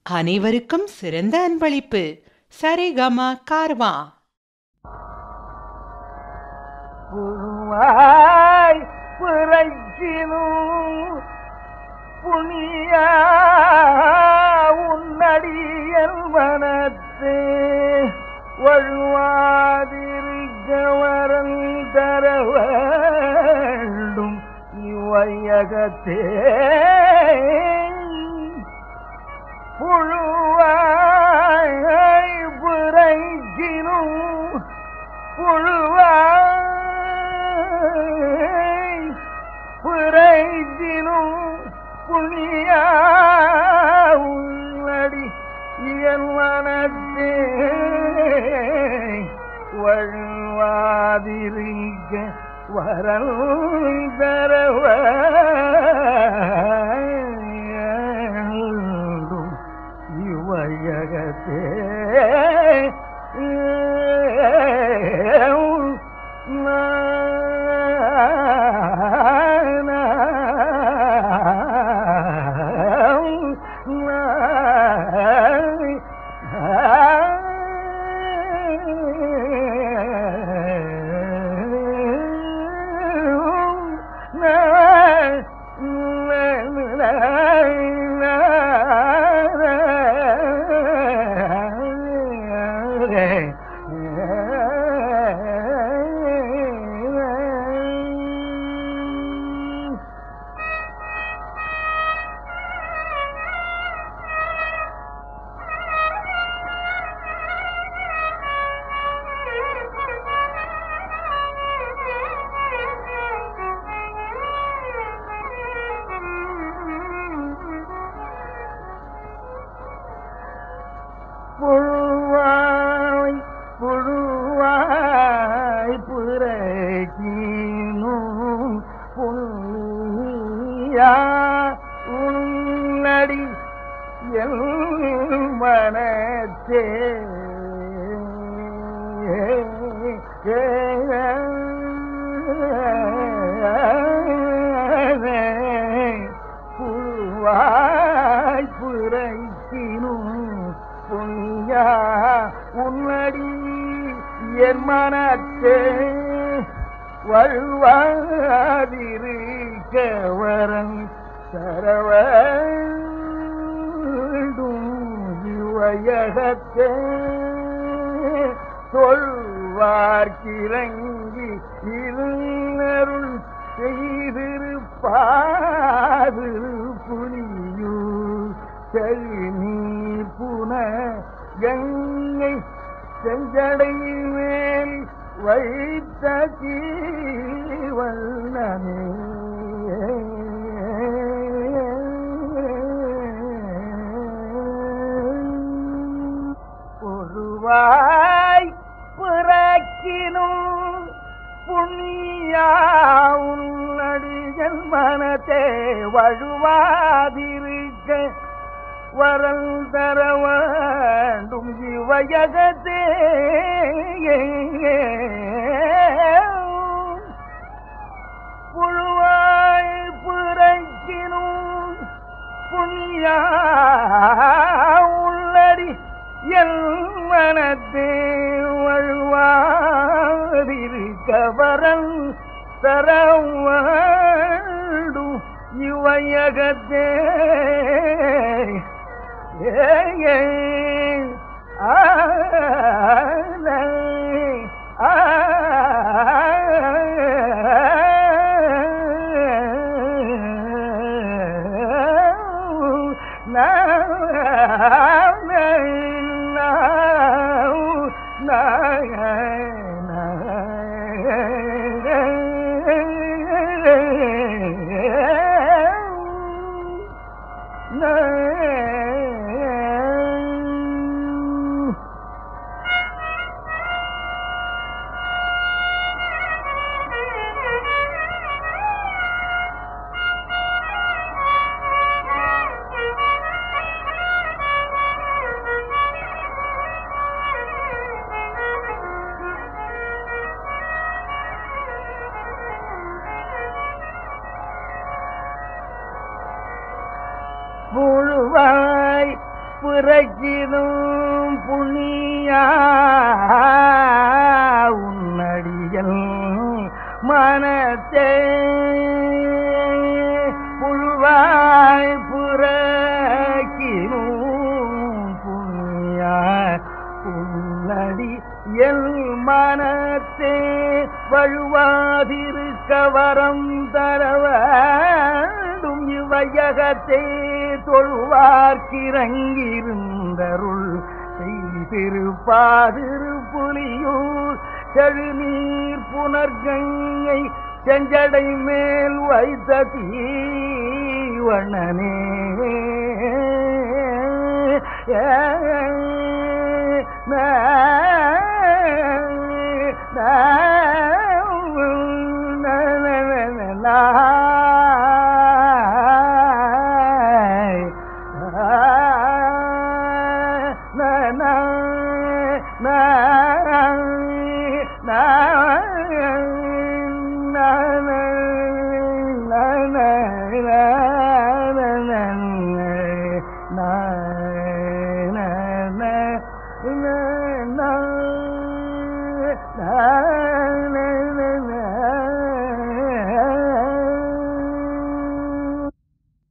அனைவருக்கும் சிறந்த அன்பளிப்பு சரிகம கார்வா புழுவாய் புரட்சினும் புனிய உன்னடியல் மனத்து வழுவாதிருக்க வரம் தர வேண்டும் இவ்வையகத்தே புழுவாய் புரைக்கினும் புழுவாய் புரைக்கினும் புனிய உள்ளடி என் மனத்தே வழுவாதிருக்க வரல் தரவ வேண்டும் இவையகத்தே புழுவாய் புழுவாய் புறக்கீனும் புண்ணியா உன்னடி எல் மனத்தே புழுவாய் புரைக்கினும் புண்ணியா உன்னடி என் மனத்தே வழுவாதிருக்க வரம் தரவண்டும் இவையகத்தே சொல்வார்க்கிறங்கி இருநருள் செய்திருப்பாது புலியூர் செழுநீர் புன கங்கை செஞ்சடை மேல் வைத்த தீவண்ணமே பொதுவாய் பிறக்கினும் புண்ணியா உன்னடிகள் மனத்தே வழுவாதிருக்க வரல் தர வேண்டும் இவையகத்தே புழுவாய் புரைக்கினும் புண்ணியா உள்ளடி என் மனத்தே வழுவாதிருக்க வரல் தர வேண்டும் இவையகத்தே Thank you. பிறக்கினும் புண்ணியா உன்னடியல் மனத்தே புழுவாய் புறக்கினும் புண்ணியா உன்னடி எல் மனத்தே வழுவாதிருக்க வரம் தர வேண்டும் இவ்வையகத்தே தொழுவார்க்கிறங்கிருந்தருள் செய்திருப்பாதிருப்புலியூர் செழுநீர் புனர்கங்கை செஞ்சடை மேல் வைத்த தீவண்ணனே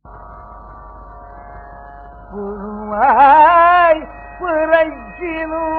புழுவாய் புரைக்கினும்